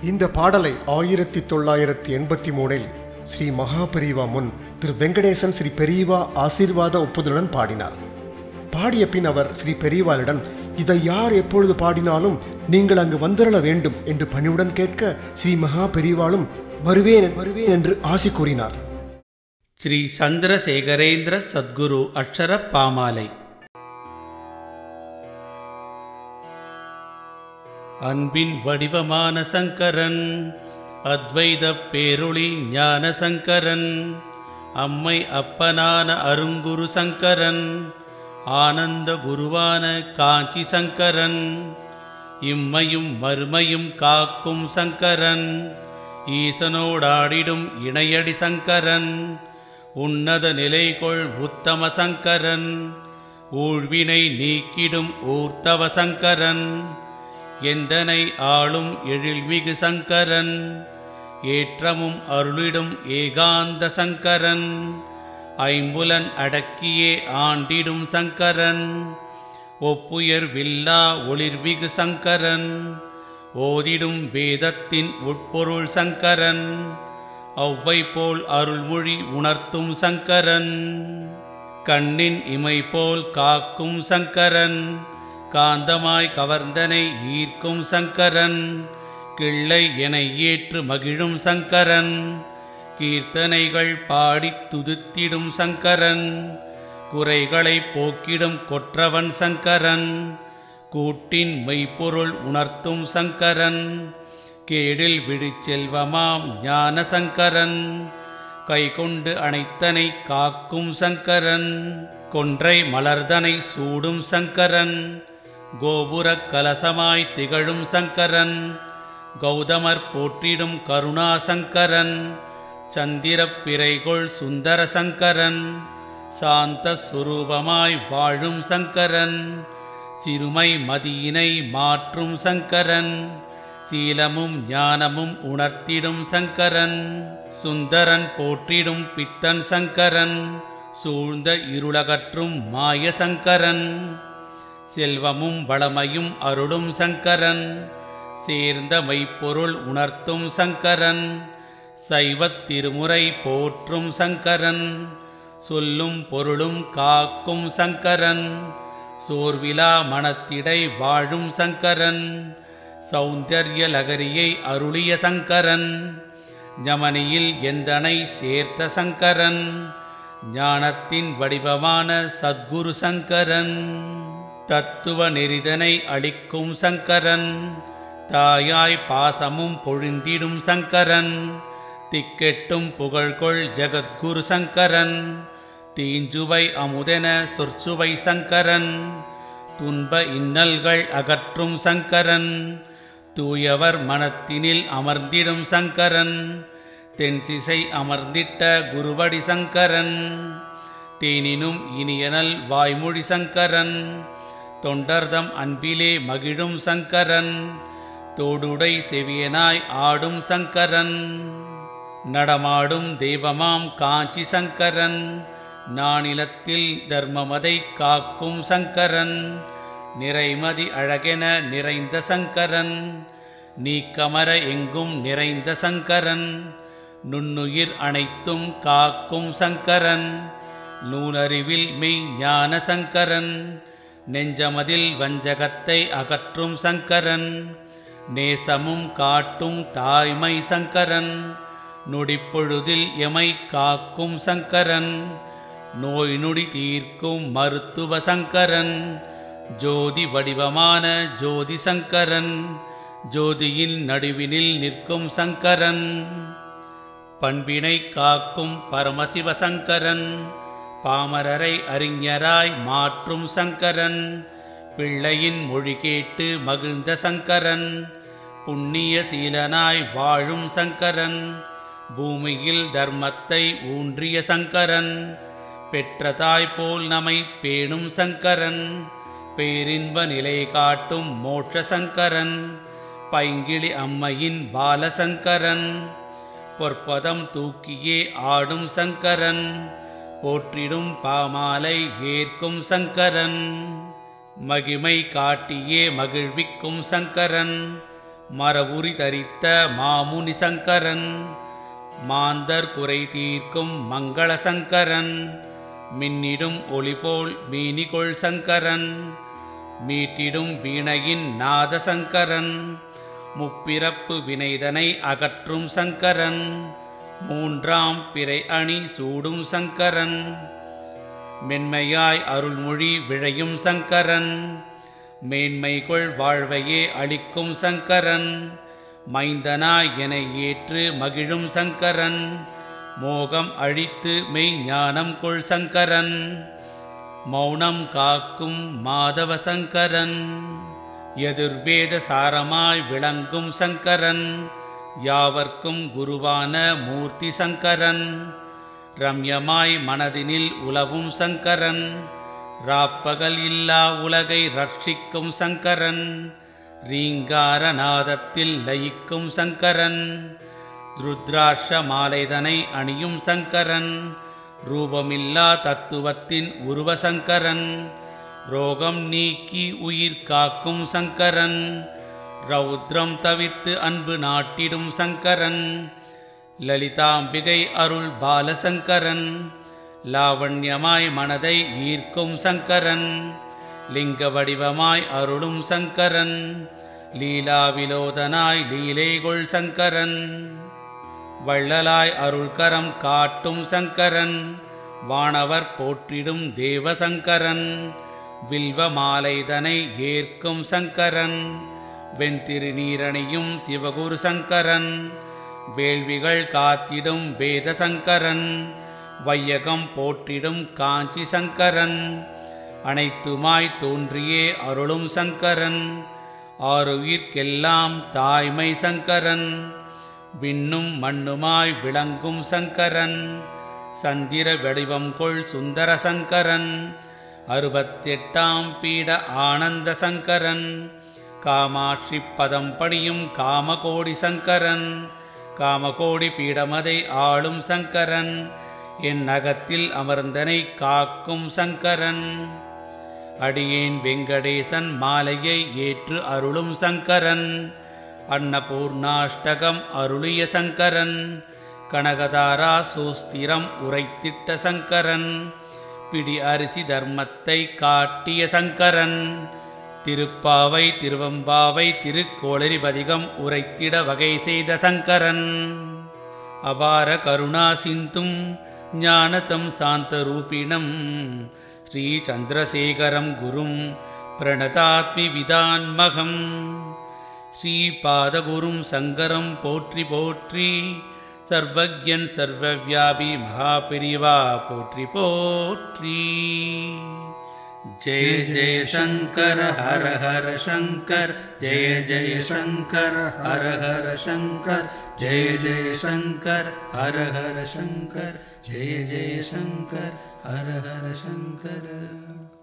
இந்த பாடலை ஆயிரத்தி தொள்ளாயிரத்தி எண்பத்தி மூணில் ஸ்ரீ மகாபெரிவா முன் திரு வெங்கடேசன் ஸ்ரீ பெரியவா ஆசீர்வாத ஒப்புதலுடன் பாடினார் பாடிய பின் அவர் ஸ்ரீ பெரியவாளிடம் இதை யார் எப்பொழுது பாடினாலும் நீங்கள் அங்கு வந்திரள வேண்டும் என்று பணிவுடன் கேட்க ஸ்ரீ மகா பெரியவாளும் வருவேன் வருவேன் என்று ஆசி கூறினார் ஸ்ரீ சந்திரசேகரேந்திர சத்குரு அக்ஷர பாமாலை அன்பின் வடிவமான சங்கரன் அத்வைத பேருளி ஞான சங்கரன் அம்மை அப்பனான அருங்குரு சங்கரன் ஆனந்த குருவான காஞ்சி சங்கரன் இம்மையும் மறுமையும் காக்கும் சங்கரன் ஈசனோடாடிடும் இணையடி சங்கரன் உன்னத நிலைகொள் உத்தம சங்கரன் ஊழ்வினை நீக்கிடும் ஊர்த்தவ சங்கரன் எந்தனை ஆளும் எழில்மிகு சங்கரன் ஏற்றமும் அருளிடும் ஏகாந்த சங்கரன் ஐம்புலன் அடக்கியே ஆண்டிடும் சங்கரன் ஒப்புயர் வில்லா ஒளிர்மிகு சங்கரன் ஓதிடும் வேதத்தின் உட்பொருள் சங்கரன் ஒவ்வை போல் அருள்மொழி உணர்த்தும் சங்கரன் கண்ணின் இமை போல் காக்கும் சங்கரன் காந்தமாய் கவர்ந்தனை ஈர்க்கும் சங்கரன் கிள்ளை என ஏற்று மகிழும் சங்கரன் கீர்த்தனைகள் பாடித் துதித்திடும் சங்கரன் குறைகளை போக்கிடும் கொற்றவன் சங்கரன் கூட்டின் மெய்ப்பொருள் உணர்த்தும் சங்கரன் கேடில் விழிச்செல்வமாம் ஞான சங்கரன் கைகொண்டு அனைத்தனை காக்கும் சங்கரன் கொன்றை மலர்தனை சூடும் சங்கரன் கோபுரக் கலசமாய் திகழும் சங்கரன் கௌதமர் போற்றிடும் கருணா சங்கரன் சந்திரப் பிறைகொள் சுந்தர சங்கரன் சாந்த சுரூபமாய் வாழும் சங்கரன் சிறுமை மதியினை மாற்றும் சங்கரன் சீலமும் ஞானமும் உணர்த்திடும் சங்கரன் சுந்தரன் போற்றிடும் பித்தன் சங்கரன் சூழ்ந்த இருளகற்றும் மாய சங்கரன் செல்வமும் வளமையும் அருளும் சங்கரன் சேர்ந்த மெய்ப்பொருள் உணர்த்தும் சங்கரன் சைவத் திருமுறை போற்றும் சங்கரன் சொல்லும் பொருளும் காக்கும் சங்கரன் சோர்விலா மனத்திடை வாழும் சங்கரன் சௌந்தர்ய லகரியை அருளிய சங்கரன் ஞமனியில் எந்தனை சேர்த்த சங்கரன் ஞானத்தின் வடிவமான சத்குரு சங்கரன் தத்துவ நெறிதனை அளிக்கும் சங்கரன் தாயாய் பாசமும் பொழிந்திடும் சங்கரன் திக்கெட்டும் புகழ்கொள் ஜகத்குரு சங்கரன் தீஞ்சுவை அமுதென சொற்சுவை சங்கரன் துன்ப இன்னல்கள் அகற்றும் சங்கரன் தூயவர் மனத்தினில் அமர்ந்திடும் சங்கரன் தென்சிசை அமர்ந்திட்ட குருவடி சங்கரன் தேனினும் இனியனல் வாய்மொழி சங்கரன் தொண்டர்தம் அன்பிலே மகிழும் சங்கரன் தோடுடை செவியனாய் ஆடும் சங்கரன் நடமாடும் தெய்வமாம் காஞ்சி சங்கரன் நானிலத்தில் தர்மமதை காக்கும் சங்கரன் நிறைமதி அழகென நிறைந்த சங்கரன் நீக்கமர எங்கும் நிறைந்த சங்கரன் நுண்ணுயிர் அனைத்தும் காக்கும் சங்கரன் நூலறிவில் மெய் ஞான சங்கரன் நெஞ்சமதில் வஞ்சகத்தை அகற்றும் சங்கரன் நேசமும் காட்டும் தாய்மை சங்கரன் நொடிப்பொழுதில் எமை காக்கும் சங்கரன் நோய் நொடி தீர்க்கும் மருத்துவ சங்கரன் ஜோதி வடிவமான ஜோதி சங்கரன் ஜோதியின் நடுவினில் நிற்கும் சங்கரன் பண்பினை காக்கும் பரமசிவ சங்கரன் பாமரரை அறிஞராய் மாற்றும் சங்கரன் பிள்ளையின் மொழி கேட்டு மகிழ்ந்த சங்கரன் புண்ணிய சீலனாய் வாழும் சங்கரன் பூமியில் தர்மத்தை ஊன்றிய சங்கரன் பெற்ற தாய் போல் நமை பேணும் சங்கரன் பேரின்ப நிலை காட்டும் மோட்ச சங்கரன் பைங்கிளி அம்மையின் பாலசங்கரன் பொற்பதம் தூக்கியே ஆடும் சங்கரன் போற்றிடும் பாமாலை ஏற்கும் சங்கரன் மகிமை காட்டியே மகிழ்விக்கும் சங்கரன் மரவுரி தரித்த மாமுனி சங்கரன் மாந்தர் குறை தீர்க்கும் மங்கள சங்கரன் மின்னிடும் ஒளிபோல் மீனிகொள் சங்கரன் மீட்டிடும் வீணையின் நாத சங்கரன் முப்பிறப்பு வினைதனை அகற்றும் சங்கரன் மூன்றாம் பிறை அணி சூடும் சங்கரன் மென்மையாய் அருள்மொழி விழையும் சங்கரன் மேன்மைகொள் வாழ்வையே அளிக்கும் சங்கரன் மைந்தனாய் என ஏற்று மகிழும் சங்கரன் மோகம் அழித்து மெய் ஞானம் கொள் சங்கரன் மௌனம் காக்கும் மாதவ சங்கரன் எதிர்வேத சாரமாய் விளங்கும் சங்கரன் யாவர்க்கும் குருவான மூர்த்தி சங்கரன் ரம்யமாய் மனதினில் உலவும் சங்கரன் ராப்பகல் இல்லா உலகை ரட்சிக்கும் சங்கரன் ரீங்காரநாதத்தில் லயிக்கும் சங்கரன் ருத்ராட்ச மாலைதனை அணியும் சங்கரன் ரூபமில்லா தத்துவத்தின் உருவ சங்கரன் ரோகம் நீக்கி உயிர் காக்கும் சங்கரன் ரௌத்ரம் தவிர்த்து அன்பு நாட்டிடும் சங்கரன் லலிதாம்பிகை அருள் பாலசங்கரன் லாவண்யமாய் மனதை ஈர்க்கும் சங்கரன் லிங்க வடிவமாய் அருளும் சங்கரன் லீலாவிலோதனாய் லீலைகொள் சங்கரன் வள்ளலாய் அருள்கரம் காட்டும் சங்கரன் வானவர் போற்றிடும் தேவசங்கரன் வில்வ மாலைதனை ஏற்கும் சங்கரன் வெண்திருநீரணியும் சிவகுரு சங்கரன் வேள்விகள் காத்திடும் வேத சங்கரன் வையகம் போற்றிடும் காஞ்சி சங்கரன் அனைத்துமாய் தோன்றியே அருளும் சங்கரன் ஆறுயிர்க்கெல்லாம் தாய்மை சங்கரன் விண்ணும் மண்ணுமாய் விளங்கும் சங்கரன் சந்திர வடிவம் கொள் சுந்தர சங்கரன் அறுபத்தெட்டாம் பீட ஆனந்த சங்கரன் காமாட்சி பதம் பணியும் காமகோடி சங்கரன் காமகோடி பீடமதை ஆளும் சங்கரன் என் நகத்தில் அமர்ந்தனை காக்கும் சங்கரன் அடியேன் வெங்கடேசன் மாலையை ஏற்று அருளும் சங்கரன் அன்னபூர்ணாஷ்டகம் அருளிய சங்கரன் கனகதாரா சூஸ்திரம் உரைத்திட்ட சங்கரன் பிடி அரிசி தர்மத்தை காட்டிய சங்கரன் திருப்பாவை திருவம்பாவை திருக்கோளரி பதிகம் உரைத்திட வகை செய்த சங்கரன் அபார கருணா சிந்தும் ஞானதம் சாந்த ரூபிணம் ஸ்ரீ சந்திரசேகரம் குரும் பிரணதாத்மி விதான்மகம் ஸ்ரீபாதகுரும் சங்கரம் போற்றி போற்றி சர்வஜன் சர்வவியாபி மகாபிரிவா போற்றி போற்றி जय जय शङ्कर हर हर शङ्कर जय जय शङ्कर हर हर शङ्कर जय जय शङ्कर हर हर शङ्कर जय जय शङ्कर हर हर शङ्कर